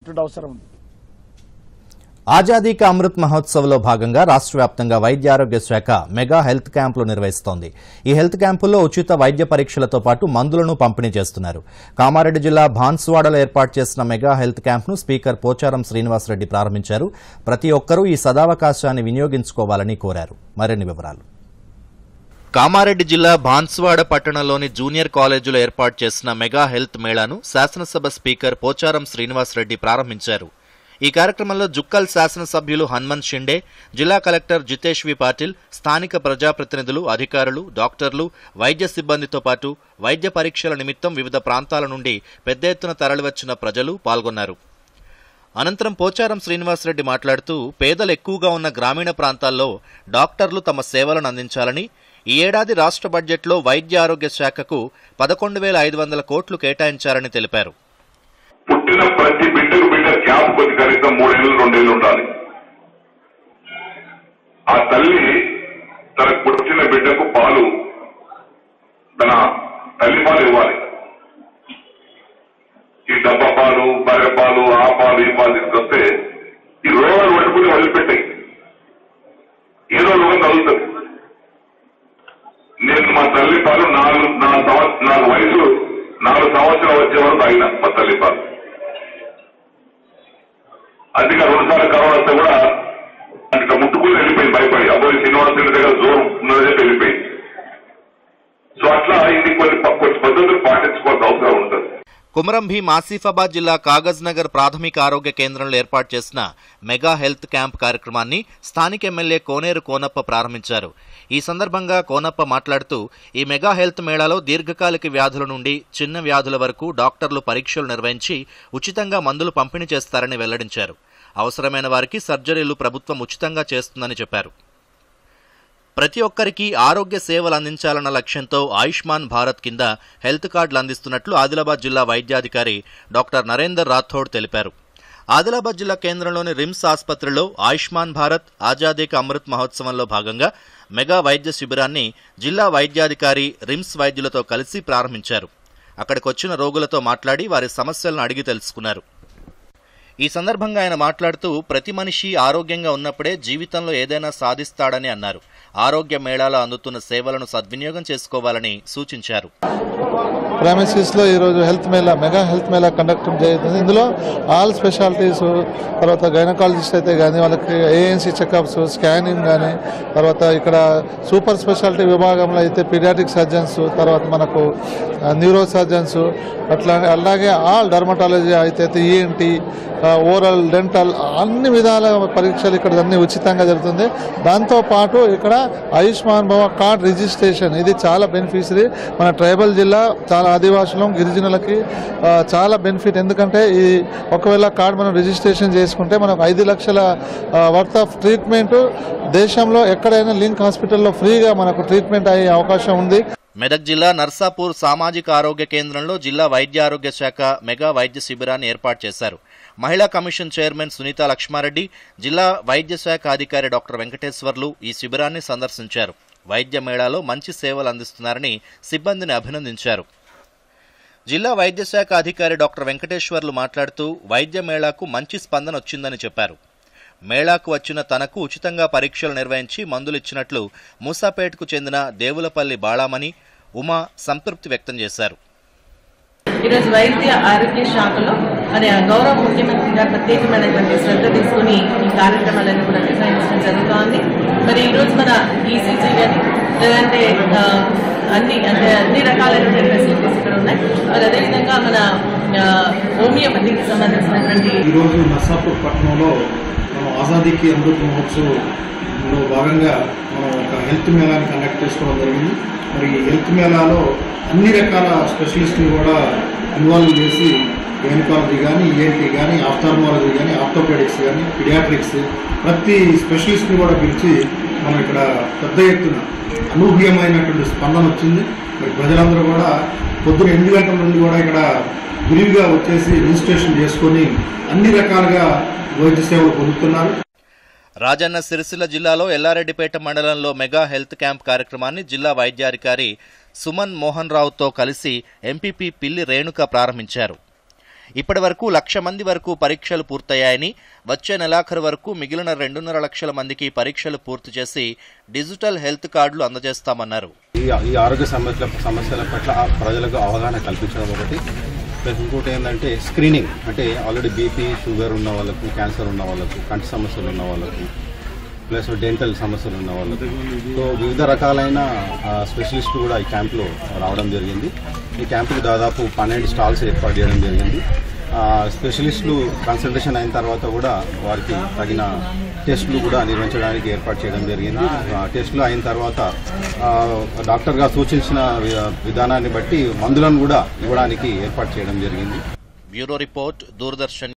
అవసరం ఉంది ఆజాదీ కా అమృత్ మహోత్సవ్లో భాగంగా రాష్ట్ర వ్యాప్తంగా వైద్య ఆరోగ్య శాఖ మెగా హెల్త్ క్యాంపులు నిర్వహిస్తోంది ఈ హెల్త్ క్యాంపుల్లో ఉచిత వైద్య పరీక్షలతో పాటు మందులను పంపిణీ చేస్తున్నారు కామారెడ్డి జిల్లా భాన్స్వాడలో ఏర్పాటు చేసిన మెగా హెల్త్ క్యాంప్ను స్పీకర్ పోచారం శ్రీనివాసరెడ్డి ప్రారంభించారు ప్రతి ఒక్కరూ ఈ సదావకాశాన్ని వినియోగించుకోవాలని కోరారు మరిన్ని వివరాలు కామారెడ్డి జిల్లా బాన్స్వాడ పట్టణంలోని జూనియర్ కాలేజీలో ఏర్పాటు చేసిన మెగా హెల్త్ మేళాను శాసనసభ స్పీకర్ పోచారం శ్రీనివాసరెడ్డి ప్రారంభించారు ఈ కార్యక్రమంలో జుక్కల్ శాసనసభ్యులు హనుమంత్ షిండే జిల్లా కలెక్టర్ జితేష్ వి పాటిల్ స్థానిక ప్రజాప్రతినిధులు అధికారులు డాక్టర్లు వైద్య సిబ్బందితో పాటు వైద్య పరీక్షల నిమిత్తం వివిధ ప్రాంతాల నుండి పెద్ద ఎత్తున తరలివచ్చిన ప్రజలు పాల్గొన్నారు అనంతరం పోచారం శ్రీనివాసరెడ్డి మాట్లాడుతూ పేదలు ఎక్కువగా ఉన్న గ్రామీణ ప్రాంతాల్లో డాక్టర్లు తమ సేవలను అందించాలని ఈ ఏడాది రాష్ట్ర బడ్జెట్లో వైద్య ఆరోగ్య శాఖకు పదకొండు వేల ఐదు వందల కోట్లు కేటాయించారని తెలిపారు పుట్టిన ప్రతి బిడ్డకు బిడ్డ గ్యాప్ కొద్ది కనీసం మూడేళ్ళు రెండేళ్ళు ఉండాలి ఆ తల్లి తన పుట్టిన బిడ్డకు పాలు తన తల్లి పాలు ఇవ్వాలి ఈ డబ్బా పాలు బర్రె పాలు ఆ పాలు ఈ పాలు తీసుకొస్తే ఈ రోగాలు పట్టుకుని వదిలిపెట్టాయి ఏదో రోగం తగులుతుంది నేను మా తల్లి పాలు నాలుగు నా సంవత్సరం నాలుగు వయసు నాలుగు సంవత్సరాలు వచ్చే వరకు తాగిన మా తల్లి పాలు అందుకే రెండుసార్లు కరోనా వస్తే కూడా ఇట్లా ముట్టుకుని వెళ్ళిపోయింది భయపడి అబ్బాయి శ్రీనివాస దగ్గర జోరు ఉన్నదే వెళ్ళిపోయింది సో అట్లా ఇది కొన్ని ప- కొన్ని పద్ధతులు పాటించుకోవాల్సిన అవసరం ఉంటుంది కుమరం భీం ఆసిఫాబాద్ జిల్లా కాగజ్ నగర్ ప్రాథమిక ఆరోగ్య కేంద్రంలో ఏర్పాటు చేసిన మెగా హెల్త్ క్యాంప్ కార్యక్రమాన్ని స్థానిక ఎమ్మెల్యే కోనేరు కోనప్ప ప్రారంభించారు ఈ సందర్భంగా కోనప్ప మాట్లాడుతూ ఈ మెగా హెల్త్ మేళాలో దీర్ఘకాలిక వ్యాధుల నుండి చిన్న వ్యాధుల వరకు డాక్టర్లు పరీక్షలు నిర్వహించి ఉచితంగా మందులు పంపిణీ చేస్తారని వెల్లడించారు అవసరమైన వారికి సర్జరీలు ప్రభుత్వం ఉచితంగా చేస్తుందని చెప్పారు ప్రతి ఒక్కరికి ఆరోగ్య సేవలు అందించాలన్న లక్ష్యంతో ఆయుష్మాన్ భారత్ కింద హెల్త్ కార్డులు అందిస్తున్నట్లు ఆదిలాబాద్ జిల్లా వైద్యాధికారి డాక్టర్ నరేందర్ రాథోడ్ తెలిపారు ఆదిలాబాద్ జిల్లా కేంద్రంలోని రిమ్స్ ఆసుపత్రిలో ఆయుష్మాన్ భారత్ ఆజాదీ కా అమృత్ మహోత్సవంలో భాగంగా మెగా వైద్య శిబిరాన్ని జిల్లా వైద్యాధికారి రిమ్స్ వైద్యులతో కలిసి ప్రారంభించారు అక్కడికొచ్చిన రోగులతో మాట్లాడి వారి సమస్యలను అడిగి తెలుసుకున్నారు ఈ సందర్భంగా ఆయన మాట్లాడుతూ ప్రతి మనిషి ఆరోగ్యంగా ఉన్నప్పుడే జీవితంలో ఏదైనా సాధిస్తాడని అన్నారు ఆరోగ్య మేళాలో అందుతున్న సేవలను సద్వినియోగం చేసుకోవాలని సూచించారు ప్రైమసీస్ లో ఈరోజు health mela mega health mela conduct జరుగుతుంది ఇందులో ఆల్ స్పెషాలిటీస్ తర్వాత గైనకాలజిస్ట్ అయితే కానీ వాళ్ళకి ఏఎన్సీ చెకప్స్ స్కానింగ్ కానీ తర్వాత ఇక్కడ సూపర్ స్పెషాలిటీ విభాగంలో అయితే పీడియాటిక్ సర్జన్స్ తర్వాత మనకు న్యూరో సర్జన్స్ అట్లా అలాగే ఆల్ డర్మటాలజీ అయితే ఈఎన్టీ ఓరల్ డెంటల్ అన్ని విధాల పరీక్షలు ఇక్కడ అన్ని ఉచితంగా జరుగుతుంది దాంతో పాటు ఇక్కడ ఆయుష్మాన్ భవ కార్డ్ రిజిస్ట్రేషన్ ఇది చాలా బెనిఫిట్స్ ఇది మన ట్రైబల్ జిల్లా చాలా ఆదివాసులం గిరిజనులకి ఆ, చాలా బెనిఫిట్ ఎందుకంటే ఈ ఒకవేళ కార్డ్ మనం రిజిస్ట్రేషన్ చేసుకుంటే మనకు ఐదు లక్షల వర్త్ ఆఫ్ ట్రీట్మెంట్ దేశంలో ఎక్కడైనా లింక్ హాస్పిటల్లో ఫ్రీగా మనకు ట్రీట్మెంట్ అయ్యే అవకాశం ఉంది మెదక్ జిల్లా నర్సాపూర్ సామాజిక ఆరోగ్య కేంద్రంలో జిల్లా వైద్య ఆరోగ్య శాఖ మెగా వైద్య శిబిరాన్ని ఏర్పాటు చేశారు మహిళా కమిషన్ చైర్మన్ సునీత లక్ష్మారెడ్డి జిల్లా వైద్య శాఖ అధికారి డాక్టర్ వెంకటేశ్వర్లు ఈ శిబిరాన్ని సందర్శించారు వైద్య మేళాలో మంచి సేవలు అందిస్తున్నారని సిబ్బందిని అభినందించారు జిల్లా వైద్య శాఖ అధికారి డాక్టర్ వెంకటేశ్వర్లు మాట్లాడుతూ వైద్య మేళాకు మంచి స్పందన వచ్చిందని చెప్పారు మేళాకు వచ్చిన తనకు ఉచితంగా పరీక్షలు నిర్వహించి మందులు ఇచ్చినట్లు మూసాపేటకు చెందిన దేవులపల్లి బాళామణి ఉమా సంతృప్తి వ్యక్తం చేశారు ఈరోజు వైద్య ఆరోగ్య శాఖలో మరి ఆ గౌరవ ముఖ్యమంత్రి గారు ప్రత్యేకమైనటువంటి శ్రద్ధ తీసుకుని ఈ కార్యక్రమాలను కూడా నిర్వహించడం జరుగుతోంది మరి ఈరోజు మన ఈసీజీ కానీ లేదంటే ఆ, అన్ని అంటే అన్ని రకాలైనటువంటి ఫెసిలిటీస్ ఇక్కడ ఉన్నాయి మరి అదేవిధంగా మన ఆ, హోమియోపతికి సంబంధించినటువంటి ఈరోజు నర్సాపూర్ పట్టణంలో మనం ఆజాదీకి అమృత్ మహోత్సవ్లో భాగంగా మనం ఒక హెల్త్ మేళాని కండక్ట్ చేసుకోవడం జరిగింది మరి ఈ హెల్త్ మేళాలో అన్ని రకాల స్పెషలిస్టులు కూడా ఇన్వాల్వ్ చేసి గైనకాలజీ కానీ ఈఎన్టీ కానీ ఆఫ్థాల్మాలజీ కానీ ఆర్థోపెడిక్స్ కానీ పిడియాట్రిక్స్ ప్రతి స్పెషలిస్ట్ని కూడా పిలిచి మనం ఇక్కడ పెద్ద ఎత్తున అనూహ్యమైనటువంటి స్పందన వచ్చింది మరి ప్రజలందరూ కూడా పొద్దున ఎనిమిది గంటల నుండి కూడా ఇక్కడ విరివిగా వచ్చేసి రిజిస్ట్రేషన్ చేసుకొని అన్ని రకాలుగా వైద్య సేవలు పొందుతున్నారు రాజన్న సిరిసిల్ల జిల్లాలో ఎల్లారెడ్డిపేట మండలంలో మెగా హెల్త్ క్యాంప్ కార్యక్రమాన్ని జిల్లా వైద్యాధికారి సుమన్ మోహన్ రావుతో కలిసి ఎంపీపీ పిల్లి రేణుక ప్రారంభించారు ఇప్పటి వరకు లక్ష మంది వరకు పరీక్షలు పూర్తయ్యాయని వచ్చే నెలాఖరు వరకు మిగిలిన రెండున్నర లక్షల మందికి పరీక్షలు పూర్తి చేసి డిజిటల్ హెల్త్ కార్డులు అందజేస్తామన్నారు ఈ ఈ ఆరోగ్య సమస్యల సమస్యల పట్ల ఆ ప్రజలకు అవగాహన కల్పించడం ఒకటి ప్లస్ ఇంకోటి ఏంటంటే స్క్రీనింగ్ అంటే ఆల్రెడీ బీపీ షుగర్ ఉన్న వాళ్ళకు క్యాన్సర్ ఉన్న వాళ్ళకు కంటి సమస్యలు ఉన్న వాళ్ళకు ప్లస్ డెంటల్ సమస్యలు ఉన్న వాళ్ళకు సో వివిధ రకాలైన ఆ, స్పెషలిస్టులు కూడా ఈ క్యాంప్లో రావడం జరిగింది ఈ క్యాంపుకి దాదాపు పన్నెండు స్టాల్స్ ఏర్పాటు చేయడం జరిగింది ఆ, స్పెషలిస్టులు కన్సల్టేషన్ అయిన తర్వాత కూడా వారికి తగిన టెస్టులు కూడా నిర్వహించడానికి ఏర్పాటు చేయడం జరిగింది ఆ టెస్టులు అయిన తర్వాత ఆ, డాక్టర్ గారు సూచించిన వి- విధానాన్ని బట్టి మందులను కూడా ఇవ్వడానికి ఏర్పాటు చేయడం జరిగింది బ్యూరో రిపోర్ట్ దూరదర్శన్